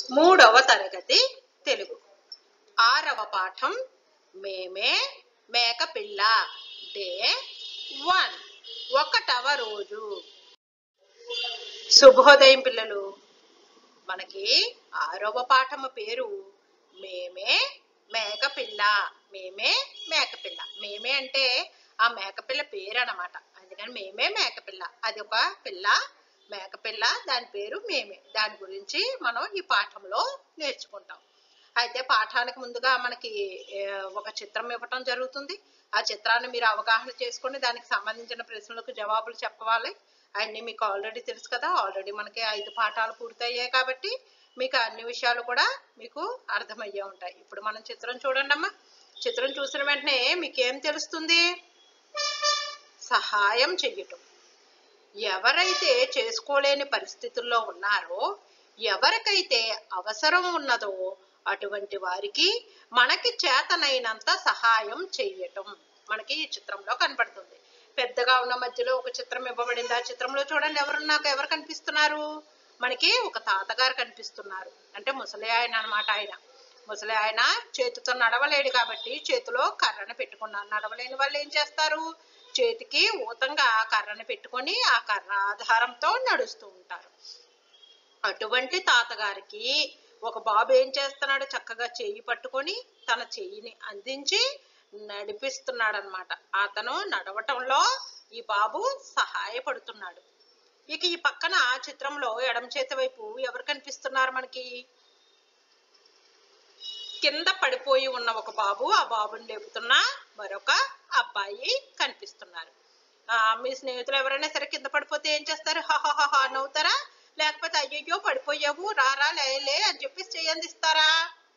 మూడవ తరగతి తెలుగు ఆరవ పాఠం మేమే మేకపిల్ల డే వన్ ఒకటవ రోజు శుభోదయం పిల్లలు మనకి ఆరవ పాఠము పేరు మేమే మేకపిల్ల మేమే మేకపిల్ల మేమే అంటే ఆ మేకపిల్ల పేరు అన్నమాట అందుకని మేమే మేకపిల్ల అది ఒక పిల్ల మేకపిల్ల దాని పేరు మేమే దాని గురించి మనం ఈ పాఠంలో నేర్చుకుంటాం అయితే పాఠానికి ముందుగా మనకి ఏ, ఒక చిత్రం ఇవ్వటం జరుగుతుంది ఆ చిత్రాన్ని మీరు అవగాహన చేసుకొని దానికి సంబంధించిన ప్రశ్నలకు జవాబులు చెప్పవాలి అన్నీ మీకు ఆల్రెడీ తెలుసు కదా ఆల్రెడీ మనకి ఐదు పాఠాలు పూర్తయ్యాయి కాబట్టి మీకు అన్ని విషయాలు కూడా మీకు అర్థమయ్యే ఉంటాయి ఇప్పుడు మనం చిత్రం చూడండి అమ్మా చిత్రం చూసిన వెంటనే మీకు ఏం తెలుస్తుంది సహాయం చెయ్యటం ఎవరైతే చేసుకోలేని పరిస్థితుల్లో ఉన్నారో ఎవరికైతే అవసరం ఉన్నదో అటువంటి వారికి మనకి చేతనైనంత సహాయం చెయ్యటం మనకి ఈ చిత్రంలో కనపడుతుంది పెద్దగా ఉన్న మధ్యలో ఒక చిత్రం ఇవ్వబడింది ఆ చిత్రంలో చూడండి ఎవరున్నాక ఎవరు కనిపిస్తున్నారు మనకి ఒక తాతగారు కనిపిస్తున్నారు అంటే ముసలి ఆయన అనమాట ఆయన ముసలి ఆయన చేతితో నడవలేడు కాబట్టి చేతిలో కర్రను పెట్టుకున్నారు నడవలేని వాళ్ళు ఏం చేస్తారు చేతికి ఊతంగా కర్రను పెట్టుకొని ఆ కర్ర ఆధారంతో నడుస్తూ ఉంటారు అటువంటి తాతగారికి ఒక బాబు ఏం చేస్తున్నాడు చక్కగా చెయ్యి పట్టుకొని తన చెయ్యిని అందించి నడిపిస్తున్నాడు అనమాట అతను నడవటంలో ఈ బాబు సహాయపడుతున్నాడు ఇక ఈ పక్కన చిత్రంలో ఎడమ చేతి వైపు ఎవరు కనిపిస్తున్నారు మనకి కింద పడిపోయి ఉన్న ఒక బాబు ఆ బాబుని లేపుతున్న మరొక అబ్బాయి కనిపిస్తున్నారు ఆ, మీ స్నేహితులు ఎవరైనా సరే కింద పడిపోతే ఏం చేస్తారు హాహాహా నవ్వుతారా లేకపోతే అయ్యయ్యో పడిపోయావు రారా లేలే అని చెప్పేసి చెయ్యి అందిస్తారా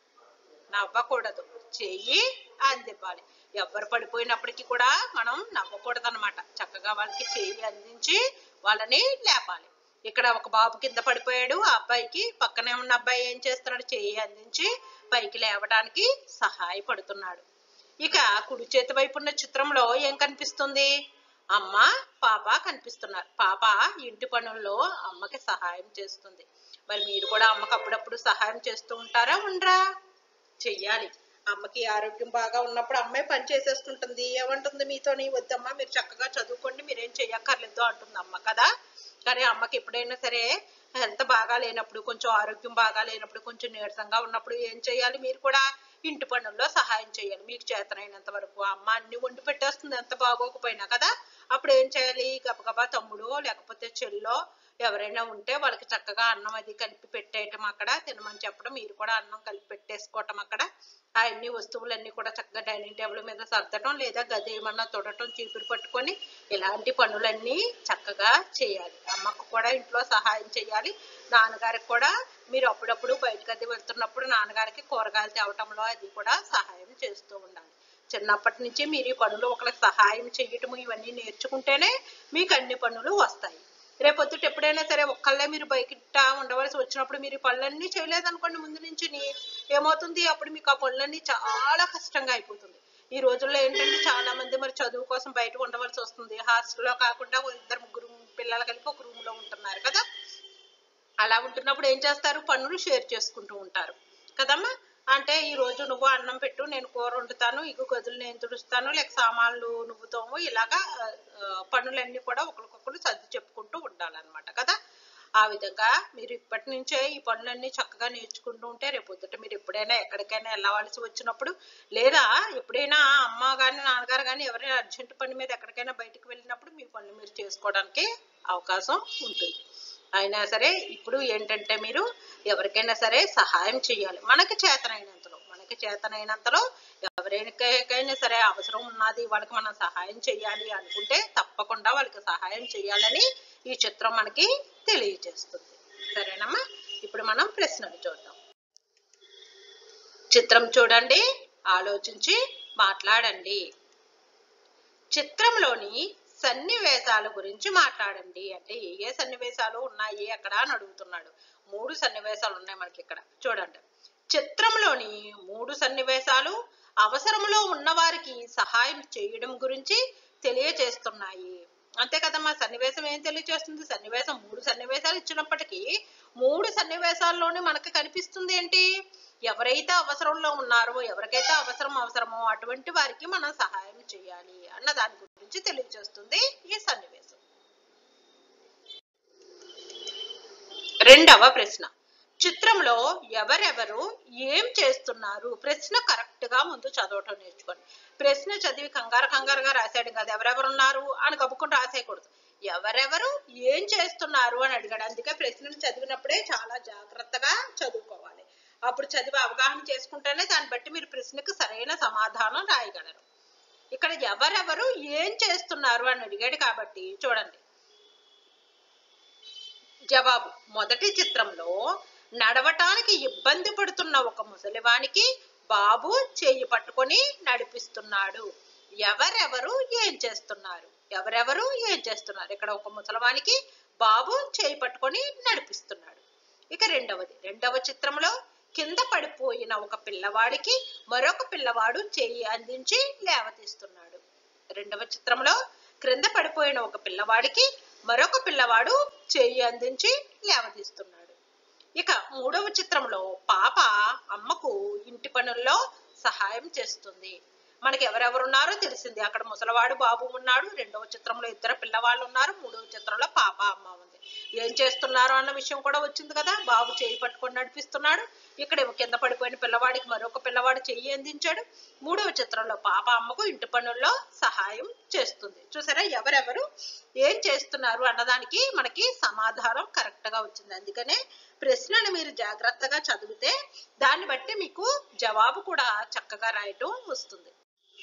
నవ్వకూడదు చెయ్యి అందివ్వాలి ఎవరు పడిపోయినప్పటికీ కూడా మనం నవ్వకూడదు అనమాట చక్కగా వాళ్ళకి చెయ్యి అందించి వాళ్ళని లేపాలి ఇక్కడ ఒక బాబు కింద పడిపోయాడు ఆ అబ్బాయికి పక్కనే ఉన్న అబ్బాయి ఏం చేస్తున్నాడు చెయ్యి అందించి పైకి లేవడానికి సహాయపడుతున్నాడు ఇక కుడి చేతి వైపు ఉన్న చిత్రంలో ఏం కనిపిస్తుంది అమ్మ పాప కనిపిస్తున్నారు పాప ఇంటి పనుల్లో అమ్మకి సహాయం చేస్తుంది మరి మీరు కూడా అమ్మకి అప్పుడప్పుడు సహాయం చేస్తూ ఉంటారా ఉండరా చెయ్యాలి అమ్మకి ఆరోగ్యం బాగా ఉన్నప్పుడు అమ్మాయి పని చేసేస్తుంటుంది ఏమంటుంది మీతోని వద్దమ్మా మీరు చక్కగా చదువుకోండి మీరేం చెయ్యక్కర్లేదు అంటుంది అమ్మ కదా కానీ అమ్మకి ఎప్పుడైనా సరే హెల్త్ బాగా లేనప్పుడు కొంచెం ఆరోగ్యం బాగా లేనప్పుడు కొంచెం నీరసంగా ఉన్నప్పుడు ఏం చేయాలి మీరు కూడా ఇంటి పనుల్లో సహాయం చేయాలి మీకు చేతనైనంత వరకు అమ్మ అన్ని వండి పెట్టేస్తుంది ఎంత బాగోకపోయినా కదా అప్పుడు ఏం చేయాలి గబగబా తమ్ముడు లేకపోతే చెల్లో ఎవరైనా ఉంటే వాళ్ళకి చక్కగా అన్నం అది కలిపి పెట్టేయటం అక్కడ తినమని చెప్పడం మీరు కూడా అన్నం కలిపి పెట్టేసుకోవటం అక్కడ ఆ అన్ని వస్తువులన్నీ కూడా చక్కగా డైనింగ్ టేబుల్ మీద సర్దటం లేదా గది ఏమన్నా తొడటం చీపురు పట్టుకొని ఇలాంటి పనులన్నీ చక్కగా చేయాలి అమ్మకు కూడా ఇంట్లో సహాయం చేయాలి నాన్నగారికి కూడా మీరు అప్పుడప్పుడు బయటకు అది వెళ్తున్నప్పుడు నాన్నగారికి కూరగాయలు తేవటంలో అది కూడా సహాయం చేస్తూ ఉండాలి చిన్నప్పటి నుంచి మీరు ఈ పనులు ఒకరికి సహాయం చేయటము ఇవన్నీ నేర్చుకుంటేనే మీకు అన్ని పనులు వస్తాయి రేపొద్దుట ఎప్పుడైనా సరే ఒక్కళ్ళే మీరు బయట ఉండవలసి వచ్చినప్పుడు మీరు ఈ పనులన్నీ చేయలేదనుకోండి ముందు నుంచి ఏమవుతుంది అప్పుడు మీకు ఆ పనులన్నీ చాలా కష్టంగా అయిపోతుంది ఈ రోజుల్లో ఏంటంటే చాలా మంది మరి చదువు కోసం బయట ఉండవలసి వస్తుంది హాస్టల్లో కాకుండా ఓ ఇద్దరు ముగ్గురు పిల్లలు కలిపి ఒక రూమ్ లో ఉంటున్నారు కదా అలా ఉంటున్నప్పుడు ఏం చేస్తారు పనులు షేర్ చేసుకుంటూ ఉంటారు కదమ్మా అంటే ఈ రోజు నువ్వు అన్నం పెట్టు నేను కూర వండుతాను ఇగు గదులు నేను తుడుస్తాను లేక సామాన్లు నువ్వు తోము ఇలాగా ఆ, ఆ, పనులన్నీ కూడా ఒకరికొకరు సర్ది చెప్పుకుంటూ ఉండాలన్నమాట కదా ఆ విధంగా మీరు ఇప్పటి నుంచే ఈ పనులన్నీ చక్కగా నేర్చుకుంటూ ఉంటే రేపు పొద్దుట మీరు ఎప్పుడైనా ఎక్కడికైనా వెళ్ళవలసి వచ్చినప్పుడు లేదా ఎప్పుడైనా అమ్మ కానీ నాన్నగారు కానీ ఎవరైనా అర్జెంట్ పని మీద ఎక్కడికైనా బయటకు వెళ్ళినప్పుడు మీ పనులు మీరు చేసుకోవడానికి అవకాశం ఉంటుంది అయినా సరే ఇప్పుడు ఏంటంటే మీరు ఎవరికైనా సరే సహాయం చేయాలి మనకి చేతనైనంతలో మనకి చేతనైనంతలో ఎవరికైనా సరే అవసరం ఉన్నది వాళ్ళకి మనం సహాయం చేయాలి అనుకుంటే తప్పకుండా వాళ్ళకి సహాయం చేయాలని ఈ చిత్రం మనకి తెలియజేస్తుంది సరేనమ్మా ఇప్పుడు మనం ప్రశ్నలు చూద్దాం చిత్రం చూడండి ఆలోచించి మాట్లాడండి చిత్రంలోని సన్నివేశాల గురించి మాట్లాడండి అంటే ఏ ఏ సన్నివేశాలు ఉన్నాయి అక్కడ అని అడుగుతున్నాడు మూడు సన్నివేశాలు ఉన్నాయి మనకి ఇక్కడ చూడండి చిత్రంలోని మూడు సన్నివేశాలు అవసరంలో ఉన్నవారికి సహాయం చేయడం గురించి తెలియచేస్తున్నాయి అంతే కదమ్మా సన్నివేశం ఏం తెలియచేస్తుంది సన్నివేశం మూడు సన్నివేశాలు ఇచ్చినప్పటికీ మూడు సన్నివేశాల్లోనే మనకి కనిపిస్తుంది ఏంటి ఎవరైతే అవసరంలో ఉన్నారో ఎవరికైతే అవసరం అవసరమో అటువంటి వారికి మనం సహాయం చేయాలి అన్న దాని గురించి తెలియజేస్తుంది ఈ సన్నివేశం రెండవ ప్రశ్న చిత్రంలో ఎవరెవరు ఏం చేస్తున్నారు ప్రశ్న కరెక్ట్ గా ముందు చదవటం నేర్చుకోండి ప్రశ్న చదివి కంగారు కంగారుగా రాశాడు కదా ఎవరెవరు ఉన్నారు అని కప్పుకొని రాసేయకూడదు ఎవరెవరు ఏం చేస్తున్నారు అని అడిగాడు అందుకే ప్రశ్నను చదివినప్పుడే చాలా జాగ్రత్తగా చదువుకోవాలి అప్పుడు చదివి అవగాహన చేసుకుంటేనే దాన్ని బట్టి మీరు ప్రశ్నకు సరైన సమాధానం రాయగలరు ఇక్కడ ఎవరెవరు ఏం చేస్తున్నారు అని అడిగాడు కాబట్టి చూడండి జవాబు మొదటి చిత్రంలో నడవటానికి ఇబ్బంది పడుతున్న ఒక ముసలివానికి బాబు చేయి పట్టుకొని నడిపిస్తున్నాడు ఎవరెవరు ఏం చేస్తున్నారు ఎవరెవరు ఏం చేస్తున్నారు ఇక్కడ ఒక ముసలివానికి బాబు చేయి పట్టుకొని నడిపిస్తున్నాడు ఇక రెండవది రెండవ చిత్రంలో కింద పడిపోయిన ఒక పిల్లవాడికి మరొక పిల్లవాడు చేయి అందించి లేవతీస్తున్నాడు రెండవ చిత్రంలో క్రింద పడిపోయిన ఒక పిల్లవాడికి మరొక పిల్లవాడు చేయి అందించి లేవతీస్తున్నాడు ఇక మూడవ చిత్రంలో పాప అమ్మకు ఇంటి పనుల్లో సహాయం చేస్తుంది మనకి ఎవరెవరున్నారో తెలిసింది అక్కడ ముసలవాడు బాబు ఉన్నాడు రెండవ చిత్రంలో ఇద్దరు పిల్లవాళ్ళు ఉన్నారు మూడవ చిత్రంలో పాప అమ్మ ఉంది ఏం చేస్తున్నారు అన్న విషయం కూడా వచ్చింది కదా బాబు చేయి పట్టుకొని నడిపిస్తున్నాడు ఇక్కడ కింద పడిపోయిన పిల్లవాడికి మరొక పిల్లవాడు చెయ్యి అందించాడు మూడవ చిత్రంలో పాప అమ్మకు ఇంటి పనుల్లో సహాయం చేస్తుంది చూసారా ఎవరెవరు ఏం చేస్తున్నారు అన్నదానికి మనకి సమాధానం కరెక్ట్ గా వచ్చింది అందుకనే ప్రశ్నను మీరు జాగ్రత్తగా చదివితే దాన్ని బట్టి మీకు జవాబు కూడా చక్కగా రాయటం వస్తుంది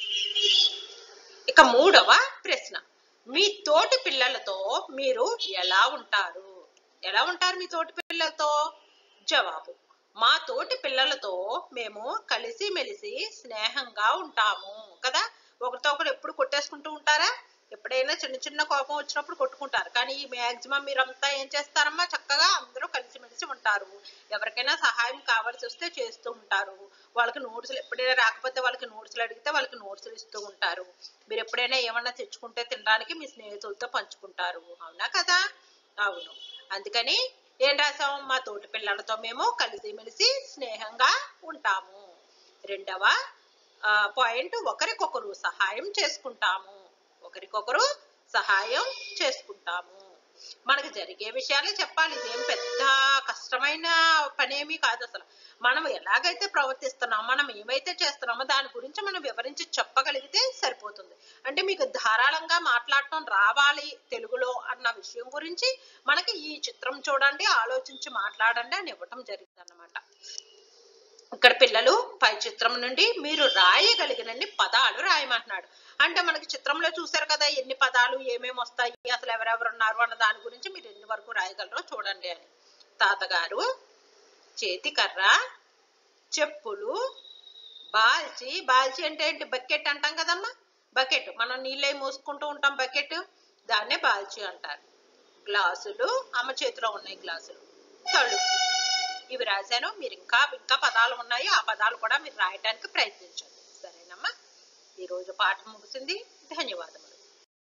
ఇక మూడవ ప్రశ్న మీ తోటి పిల్లలతో మీరు ఎలా ఉంటారు ఎలా ఉంటారు మీ తోటి పిల్లలతో జవాబు మా తోటి పిల్లలతో మేము కలిసి మెలిసి స్నేహంగా ఉంటాము కదా ఒకరితో ఒకరు ఎప్పుడు కొట్టేసుకుంటూ ఉంటారా ఎప్పుడైనా చిన్న చిన్న కోపం వచ్చినప్పుడు కొట్టుకుంటారు కానీ మాక్సిమం మీరంతా ఏం చేస్తారమ్మా చక్కగా అందరూ కలిసిమెలిసి ఉంటారు ఎవరికైనా సహాయం కావాల్సి వస్తే చేస్తూ ఉంటారు వాళ్ళకి నోట్సులు ఎప్పుడైనా రాకపోతే వాళ్ళకి నోట్సులు అడిగితే వాళ్ళకి నోట్సులు ఇస్తూ ఉంటారు మీరు ఎప్పుడైనా ఏమన్నా తెచ్చుకుంటే తినడానికి మీ స్నేహితులతో పంచుకుంటారు అవునా కదా అవును అందుకని ఏం రాసాం మా తోటి పిల్లలతో మేము కలిసిమెలిసి స్నేహంగా ఉంటాము రెండవ పాయింట్ ఒకరికొకరు సహాయం చేసుకుంటాము ఒకరికొకరు సహాయం చేసుకుంటాము మనకు జరిగే విషయాలే చెప్పాలి ఇదేం పెద్ద కష్టమైన పనేమీ కాదు అసలు మనం ఎలాగైతే ప్రవర్తిస్తున్నాం మనం ఏమైతే చేస్తున్నామో దాని గురించి మనం వివరించి చెప్పగలిగితే సరిపోతుంది అంటే మీకు ధారాళంగా మాట్లాడటం రావాలి తెలుగులో అన్న విషయం గురించి మనకి ఈ చిత్రం చూడండి ఆలోచించి మాట్లాడండి అని ఇవ్వటం జరిగింది అన్నమాట ఇక్కడ పిల్లలు పై చిత్రం నుండి మీరు రాయగలిగినన్ని పదాలు రాయమంటున్నాడు అంటే మనకి చిత్రంలో చూశారు కదా ఎన్ని పదాలు ఏమేమి వస్తాయి అసలు ఎవరెవరు ఉన్నారు అన్న దాని గురించి మీరు ఎన్ని వరకు రాయగలరో చూడండి అని తాతగారు చేతికర్ర చెప్పులు బాల్చి బాల్చి అంటే ఏంటి బకెట్ అంటాం కదమ్మా బకెట్ మనం నీళ్ళే మోసుకుంటూ ఉంటాం బకెట్ దాన్నే బాల్చి అంటారు గ్లాసులు అమ్మ చేతిలో ఉన్నాయి గ్లాసులు తలుపు ఇవి రాశాను మీరు ఇంకా ఇంకా పదాలు ఉన్నాయి ఆ పదాలు కూడా మీరు రాయడానికి ప్రయత్నించండి సరేనమ్మా ఈరోజు పాఠం ముగిసింది ధన్యవాదములు